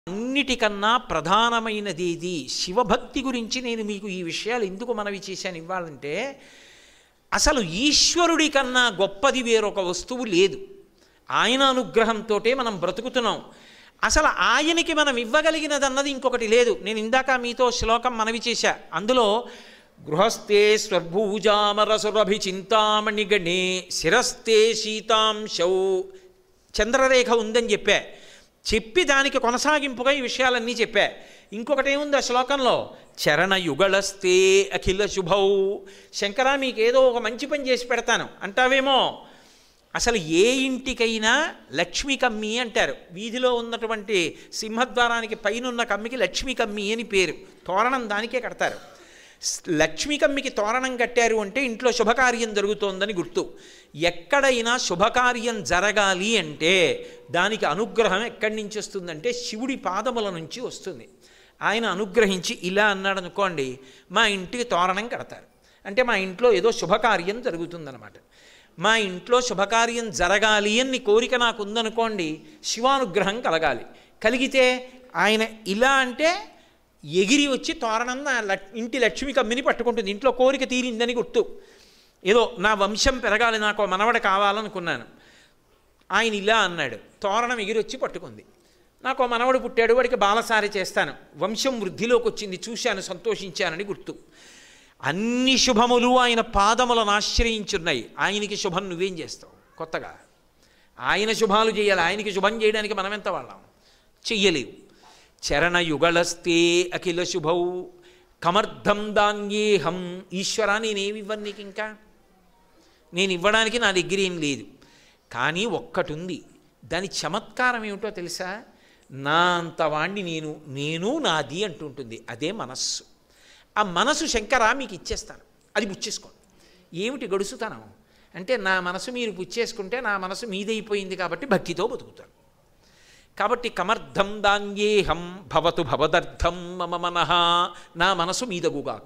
అన్నిటికన్నా ప్రధానమైనది ఇది శివభక్తి గురించి నేను మీకు ఈ విషయాలు ఎందుకు మనవి చేశాను ఇవ్వాలంటే అసలు ఈశ్వరుడి కన్నా గొప్పది వేరొక వస్తువు లేదు ఆయన అనుగ్రహంతో మనం బ్రతుకుతున్నాం అసలు ఆయనకి మనం ఇవ్వగలిగినది అన్నది ఇంకొకటి లేదు నేను ఇందాక మీతో శ్లోకం మనవి చేశా అందులో గృహస్థే స్వర్భూజామరసురభి చింతామణి గణే శిరస్థే శీతాంశౌ చంద్రరేఖ ఉందని చెప్పా చెప్పి దానికి కొనసాగింపుగా ఈ విషయాలన్నీ చెప్పా ఇంకొకటి ఏముంది ఆ శ్లోకంలో చరణ యుగళస్తే అఖిల శుభౌ శంకరా మీకు ఏదో ఒక మంచి పని చేసి పెడతాను అంటావేమో అసలు ఏ ఇంటికైనా లక్ష్మీ కమ్మి అంటారు వీధిలో ఉన్నటువంటి సింహద్వారానికి పైనున్న కమ్మికి లక్ష్మీ కమ్మి అని పేరు తోరణం దానికే కడతారు స్- లక్ష్మీ కమ్మికి తోరణం కట్టారు అంటే ఇంట్లో శుభకార్యం జరుగుతోందని గుర్తు ఎక్కడైనా శుభకార్యం జరగాలి అంటే దానికి అనుగ్రహం ఎక్కడి నుంచి వస్తుందంటే శివుడి పాదముల నుంచి వస్తుంది ఆయన అనుగ్రహించి ఇలా అన్నాడు అనుకోండి మా ఇంటికి తోరణం కడతారు అంటే మా ఇంట్లో ఏదో శుభకార్యం జరుగుతుందన్నమాట మా ఇంట్లో శుభకార్యం జరగాలి అని కోరిక నాకు ఉందనుకోండి శివానుగ్రహం కలగాలి కలిగితే ఆయన ఇలా అంటే ఎగిరి వచ్చి తోరణం నా లక్- ఇంటి లక్ష్మి కమ్మిని పట్టుకుంటుంది ఇంట్లో కోరిక తీరిందని గుర్తు ఏదో నా వంశం పెరగాలి నాకు మనవడ కావాలనుకున్నాను ఆయన ఇలా అన్నాడు తోరణం ఎగిరొచ్చి పట్టుకుంది నాకు ఓ మనవడు పుట్టాడు వాడికి బాలసారి చేస్తాను వంశం వృద్ధిలోకి వచ్చింది చూశాను సంతోషించానని గుర్తు అన్ని శుభములు ఆయన పాదములను ఆశ్రయించున్నాయి ఆయనకి శుభం నువ్వేం చేస్తావు కొత్తగా ఆయన శుభాలు చేయాలి ఆయనకి శుభం చేయడానికి మనం ఎంత వాళ్ళం చెయ్యలేవు చరణ యుగళస్తే అఖిల శుభౌ కమర్థం దాన్యేహం ఈశ్వరా నేనేమి ఇవ్వను నీకు ఇంకా నేను ఇవ్వడానికి నా దగ్గర ఏం లేదు కానీ ఒక్కటి ఉంది దాని చమత్కారం ఏమిటో తెలుసా నా అంతవాణ్ణి నేను నేను నాది అంటుంటుంది అదే మనస్సు ఆ మనసు శంకరా మీకు ఇచ్చేస్తాను అది పుచ్చేసుకోండి ఏమిటి గడుసుతనం అంటే నా మనసు మీరు పుచ్చేసుకుంటే నా మనసు మీదైపోయింది కాబట్టి భక్తితో బతుకుతాను కాబట్టి కమర్థం దాన్యేహం భవతు భవదర్థం మమ మనః నా మనసు మీదగుగాక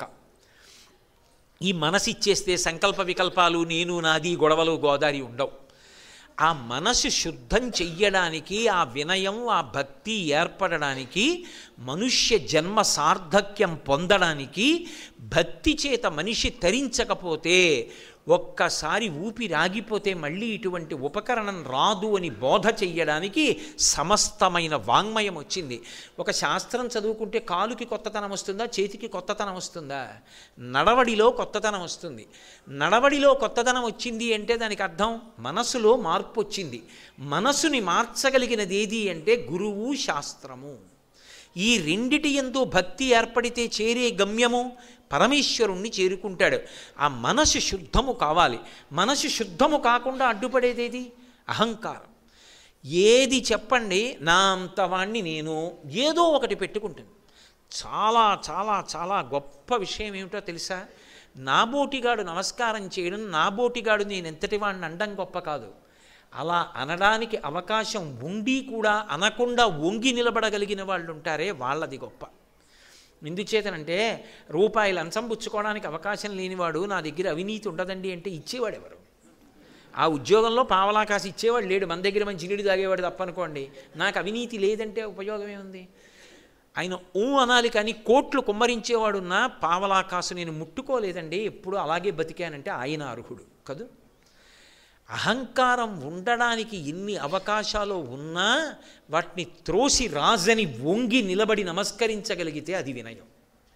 ఈ మనసు ఇచ్చేస్తే సంకల్ప వికల్పాలు నేను నాది గొడవలు గోదారి ఉండవు ఆ మనసు శుద్ధం చెయ్యడానికి ఆ వినయం ఆ భక్తి ఏర్పడడానికి మనుష్య జన్మ సార్థక్యం పొందడానికి భక్తి చేత మనిషి తరించకపోతే ఒక్కసారి ఊపిరాగిపోతే మళ్ళీ ఇటువంటి ఉపకరణం రాదు అని బోధ చెయ్యడానికి సమస్తమైన వాంగ్మయం వచ్చింది ఒక శాస్త్రం చదువుకుంటే కాలుకి కొత్తతనం వస్తుందా చేతికి కొత్తతనం వస్తుందా నడవడిలో కొత్తతనం వస్తుంది నడవడిలో కొత్తతనం వచ్చింది అంటే దానికి అర్థం మనసులో మార్పు వచ్చింది మనసుని మార్చగలిగినది ఏది అంటే గురువు శాస్త్రము ఈ రెండిటి ఎందు భక్తి ఏర్పడితే చేరే గమ్యము పరమేశ్వరుణ్ణి చేరుకుంటాడు ఆ మనసు శుద్ధము కావాలి మనసు శుద్ధము కాకుండా అడ్డుపడేదేది అహంకారం ఏది చెప్పండి నా అంతవాణ్ణి నేను ఏదో ఒకటి పెట్టుకుంటాను చాలా చాలా చాలా గొప్ప విషయం ఏమిటో తెలుసా నాబోటిగాడు నమస్కారం చేయడం నాబోటిగాడు నేను ఎంతటి వాడిని అండం గొప్ప కాదు అలా అనడానికి అవకాశం ఉండి కూడా అనకుండా వంగి నిలబడగలిగిన వాళ్ళు ఉంటారే వాళ్ళది గొప్ప ఎందుచేతనంటే రూపాయి లంచం పుచ్చుకోవడానికి అవకాశం లేనివాడు నా దగ్గర అవినీతి ఉండదండి అంటే ఇచ్చేవాడు ఎవరు ఆ ఉద్యోగంలో పావలా కాసి ఇచ్చేవాడు లేడు మన దగ్గర మంచి నీడు తాగేవాడు తప్పనుకోండి నాకు అవినీతి లేదంటే ఉపయోగమే ఉంది ఆయన ఊ అనాలి కానీ కోట్లు కుమ్మరించేవాడున్నా పావలా కాసు నేను ముట్టుకోలేదండి ఎప్పుడు అలాగే బతికానంటే ఆయన అర్హుడు కదూ అహంకారం ఉండడానికి ఎన్ని అవకాశాలు ఉన్నా వాటిని త్రోసి రాజని వంగి నిలబడి నమస్కరించగలిగితే అది వినయం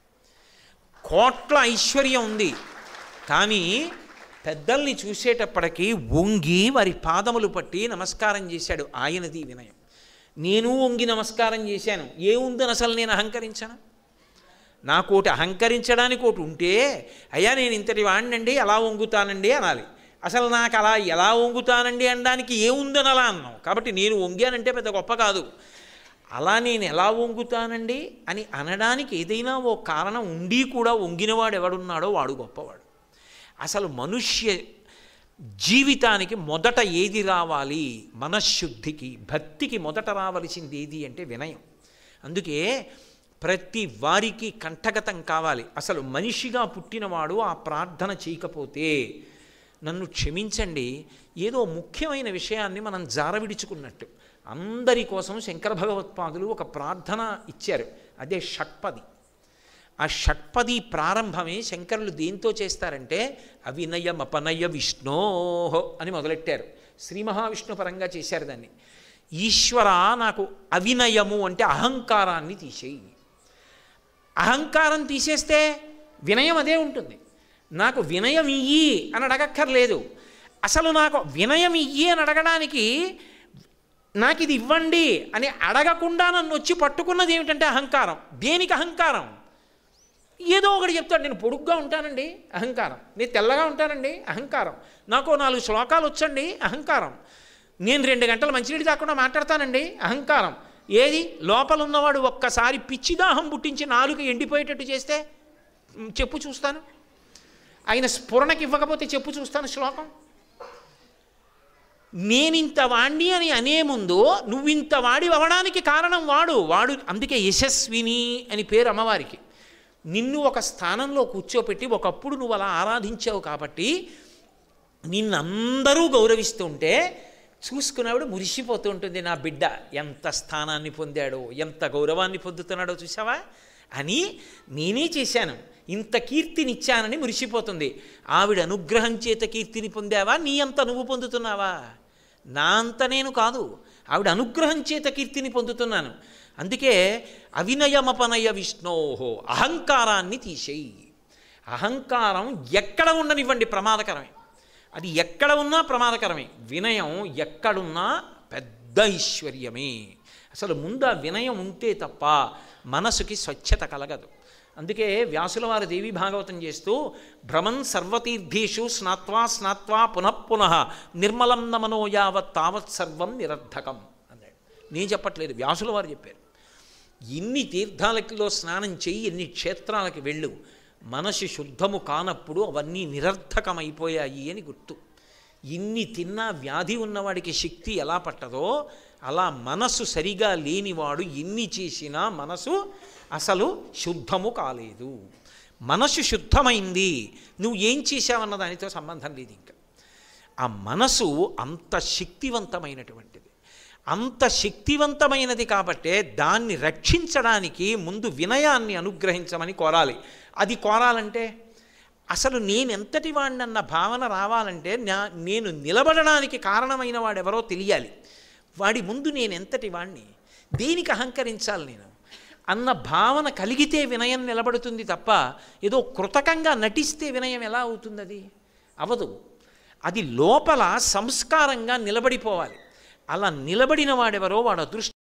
కోట్ల ఐశ్వర్యం ఉంది కానీ పెద్దల్ని చూసేటప్పటికీ వంగి వారి పాదములు పట్టి నమస్కారం చేశాడు ఆయనది వినయం నేను వంగి నమస్కారం చేశాను ఏముందని అసలు నేను అహంకరించాను నాకోటి అహంకరించడానికి ఒకటి ఉంటే అయ్యా నేను ఇంతటి వాడినండి ఎలా వంగుతానండి అనాలి అసలు నాకు అలా ఎలా వంగుతానండి అనడానికి ఏముందని అలా అన్నాం కాబట్టి నేను వంగానంటే పెద్ద గొప్ప కాదు అలా నేను ఎలా వంగుతానండి అని అనడానికి ఏదైనా ఓ కారణం ఉండి కూడా వంగినవాడు ఎవడున్నాడో వాడు గొప్పవాడు అసలు మనుష్య జీవితానికి మొదట ఏది రావాలి మనశ్శుద్ధికి భక్తికి మొదట రావలసింది ఏది అంటే వినయం అందుకే ప్రతి వారికి కంఠగతం కావాలి అసలు మనిషిగా పుట్టినవాడు ఆ ప్రార్థన చేయకపోతే నన్ను క్షమించండి ఏదో ముఖ్యమైన విషయాన్ని మనం జారవిడుచుకున్నట్టు అందరి కోసం శంకర భగవత్పాదులు ఒక ప్రార్థన ఇచ్చారు అదే షట్పది ఆ షట్పది ప్రారంభమే శంకరులు దేంతో చేస్తారంటే అవినయమపనయ విష్ణోహో అని మొదలెట్టారు శ్రీ మహావిష్ణు పరంగా చేశారు దాన్ని ఈశ్వర నాకు అవినయము అంటే అహంకారాన్ని తీసేయి అహంకారం తీసేస్తే వినయం అదే ఉంటుంది నాకు వినయం ఇయ్యి అని అడగక్కర్లేదు అసలు నాకు వినయం ఇయ్యి అని అడగడానికి నాకు ఇది ఇవ్వండి అని అడగకుండా నన్ను వచ్చి పట్టుకున్నది ఏమిటంటే అహంకారం దేనికి అహంకారం ఏదో ఒకటి చెప్తాడు నేను పొడుగ్గా ఉంటానండి అహంకారం నేను తెల్లగా ఉంటానండి అహంకారం నాకు నాలుగు శ్లోకాలు వచ్చండి అహంకారం నేను రెండు గంటలు మంచినీళ్ళు తాకుండా మాట్లాడతానండి అహంకారం ఏది లోపల ఉన్నవాడు ఒక్కసారి పిచ్చిదాహం పుట్టించి నాలుగు ఎండిపోయేటట్టు చేస్తే మ్, చెప్పు చూస్తాను ఆయన స్ఫురణకి ఇవ్వకపోతే చెప్పు చూస్తాను శ్లోకం నేనింత వాణ్ణి అని అనే ముందు నువ్వింత వాడి అవడానికి కారణం వాడు వాడు అందుకే యశస్విని అని పేరు అమ్మవారికి నిన్ను ఒక స్థానంలో కూర్చోపెట్టి ఒకప్పుడు నువ్వు అలా ఆరాధించావు కాబట్టి నిన్నందరూ గౌరవిస్తుంటే చూసుకున్నప్పుడు మురిసిపోతూ ఉంటుంది నా బిడ్డ ఎంత స్థానాన్ని పొందాడో ఎంత గౌరవాన్ని పొందుతున్నాడో చూసావా అని నేనే చేశాను ఇంత కీర్తినిచ్చానని మురిసిపోతుంది ఆవిడ అనుగ్రహం చేత కీర్తిని పొందావా నీ అంత నువ్వు పొందుతున్నావా నా అంత నేను కాదు ఆవిడ అనుగ్రహం చేత కీర్తిని పొందుతున్నాను అందుకే అవినయమపనయ విష్ణోహో అహంకారాన్ని తీసేయి అహంకారం ఎక్కడ ఉండనివ్వండి ప్రమాదకరమే అది ఎక్కడ ఉన్నా ప్రమాదకరమే వినయం ఎక్కడున్నా పెద్ద ఐశ్వర్యమే అసలు ముందు ఆ వినయం ఉంటే తప్ప మనసుకి స్వచ్ఛత కలగదు అందుకే వ్యాసుల వారు దేవి భాగవతం చేస్తూ భ్రమన్ సర్వతీర్థేషు స్నాత్వా స్నాత్వా పునఃపునః నిర్మలం నమనో యావత్ తావత్ సర్వం నిరర్ధకం అన్నాడు నేను చెప్పట్లేదు వ్యాసుల వారు చెప్పారు ఎన్ని తీర్థాలలో స్నానం చెయ్యి ఎన్ని క్షేత్రాలకు వెళ్ళు మనసు శుద్ధము కానప్పుడు అవన్నీ నిరర్థకమైపోయాయి అని గుర్తు ఇన్ని తిన్నా వ్యాధి ఉన్నవాడికి శక్తి ఎలా పట్టదో అలా మనసు సరిగా లేనివాడు ఎన్ని చేసినా మనసు అసలు శుద్ధము కాలేదు మనసు శుద్ధమైంది నువ్వు ఏం చేశావన్న దానితో సంబంధం లేదు ఇంకా ఆ మనసు అంత శక్తివంతమైనటువంటిది అంత శక్తివంతమైనది కాబట్టే దాన్ని రక్షించడానికి ముందు వినయాన్ని అనుగ్రహించమని కోరాలి అది కోరాలంటే అసలు నేనెంతటి వాడినన్న భావన రావాలంటే నా నేను నిలబడడానికి కారణమైన వాడెవరో తెలియాలి వాడి ముందు నేను ఎంతటి వాణ్ణి దేనికి అహంకరించాలి నేను అన్న భావన కలిగితే వినయం నిలబడుతుంది తప్ప ఏదో కృతకంగా నటిస్తే వినయం ఎలా అవుతుంది అది అవదు అది లోపల సంస్కారంగా నిలబడిపోవాలి అలా నిలబడిన వాడెవరో వాడు అదృష్టం